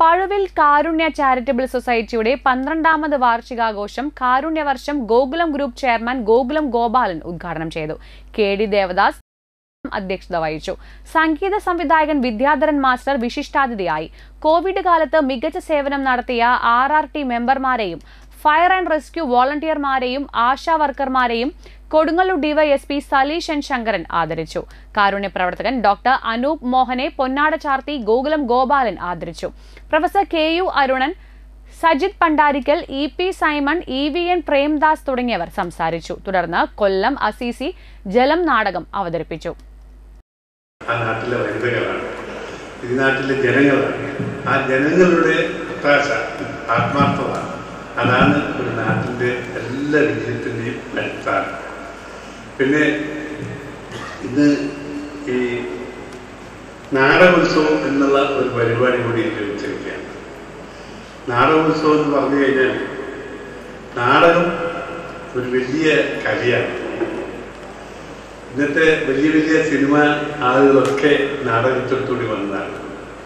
പഴുവിൽ കാരുണ്യ charitable സൊസൈറ്റിയുടെ പന്ത്രണ്ടാമത് വാർഷികാഘോഷം കാരുണ്യവർഷം ഗോകുലം ഗ്രൂപ്പ് ചെയർമാൻ ഗോകുലം ഗോപാലൻ ഉദ്ഘാടനം ചെയ്തു കെ ഡി ദേവദാസ് അധ്യക്ഷത വഹിച്ചു സംഗീത സംവിധായകൻ വിദ്യാധരൻ മാസ്റ്റർ വിശിഷ്ടാതിഥിയായി കോവിഡ് കാലത്ത് മികച്ച സേവനം നടത്തിയ ആർ ആർ ടി മെമ്പർമാരെയും ഫയർ ആൻഡ് റെസ്ക്യൂ വോളണ്ടിയർമാരെയും ആശാ വർക്കർമാരെയും കൊടുങ്ങല്ലൂർ ഡിവൈഎസ്പി സലീഷ് എൻ ശങ്കരൻ ആദരിച്ചു കാരുണ്യ പ്രവർത്തകൻ ഡോക്ടർ അനൂപ് മോഹനെ പൊന്നാട ചാർത്തി ഗോകുലം ഗോപാലൻ ആദരിച്ചു professor K U Arunan Sajith Pandarikkal E P Simon E V N Premdas തുടങ്ങിയവർ സംസാരിച്ചു തുടർന്ന് കൊല്ലം അസീസി ജലം നാടകം അവതരിപ്പിച്ചു ആ നാട്ടിലെ വനിതകളാണ് ഈ നാട്ടിലെ ജനങ്ങളാണ് ആ ജനങ്ങളുടെ ഒത്താശ ആത്മാർത്ഥത അതാണ് ഒരു നാട്ടിൻ്റെ എല്ലാ വിജയത്തിൻ്റെയും അടിസ്ഥാനം പിന്നെ ഇന്ന് ഈ നാടകോത്സവം എന്നുള്ള ഒരു പരിപാടി കൂടി ലഭിച്ചിരിക്കുകയാണ് നാടകോത്സവം എന്ന് പറഞ്ഞു കഴിഞ്ഞാൽ നാടകം ഒരു വലിയ കലയാണ് ഇന്നത്തെ വലിയ വലിയ സിനിമ ആളുകളൊക്കെ നാടകത്തിലൂടി വന്നതാണ്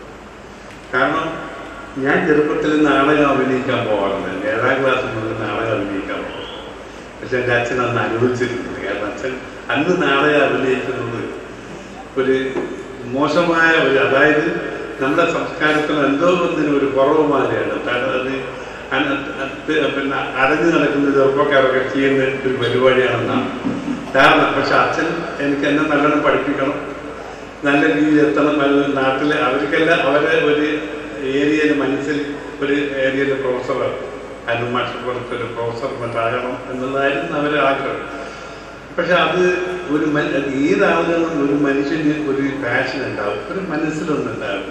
കാരണം ഞാൻ ചെറുപ്പത്തിൽ നാടകം അഭിനയിക്കാൻ പോകാറുണ്ട് ഏഴാം ക്ലാസ് മുതൽ നാടകം അഭിനയിക്കാൻ പോകും പക്ഷെ എൻ്റെ അച്ഛൻ അന്ന് അനുഭവിച്ചിരുന്നത് കാരണം അച്ഛൻ അന്ന് നാടകം അഭിനയിക്കുന്നത് ഒരു മോശമായ ഒരു അതായത് നമ്മുടെ സംസ്കാരത്തിന് എന്തോ ഒന്നിനും ഒരു കുറവ് മാതിരിയാണ് കാരണം അത് അന- അത് പിന്നെ അടഞ്ഞു നടക്കുന്ന ചെറുപ്പക്കാരൊക്കെ ചെയ്യുന്ന ഒരു പരിപാടിയാണെന്നാണ് കാരണം പക്ഷെ അച്ഛൻ എനിക്ക് എന്നെ നല്ലോണം പഠിപ്പിക്കണം നല്ല രീതിയിൽ എത്തണം അത് നാട്ടിലെ അവർക്കെല്ലാം അവരെ ഒരു ഏരിയയിൽ മനസ്സിൽ ഒരു ഏരിയയിലെ പ്രൊഫസർ അനുമാഷപ്പുറത്ത് ഒരു പ്രൊഫസർ മറ്റാകണം എന്നുള്ളതായിരുന്നു അവരെ ആഗ്രഹം പക്ഷെ അത് ഒരു മൻ- അത് ഏതാളുകളും ഒരു മനുഷ്യന് ഒരു പാഷൻ ഉണ്ടാവും ഒരു മനസ്സിലൊന്നുണ്ടാവും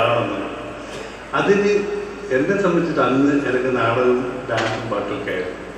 എന്താണെന്നുള്ളത് അതിന് എന്നെ സംബന്ധിച്ചിട്ട് അന്ന് എനിക്ക് നാടകവും ഡാൻസും പാട്ടും ഒക്കെ ആയിരുന്നു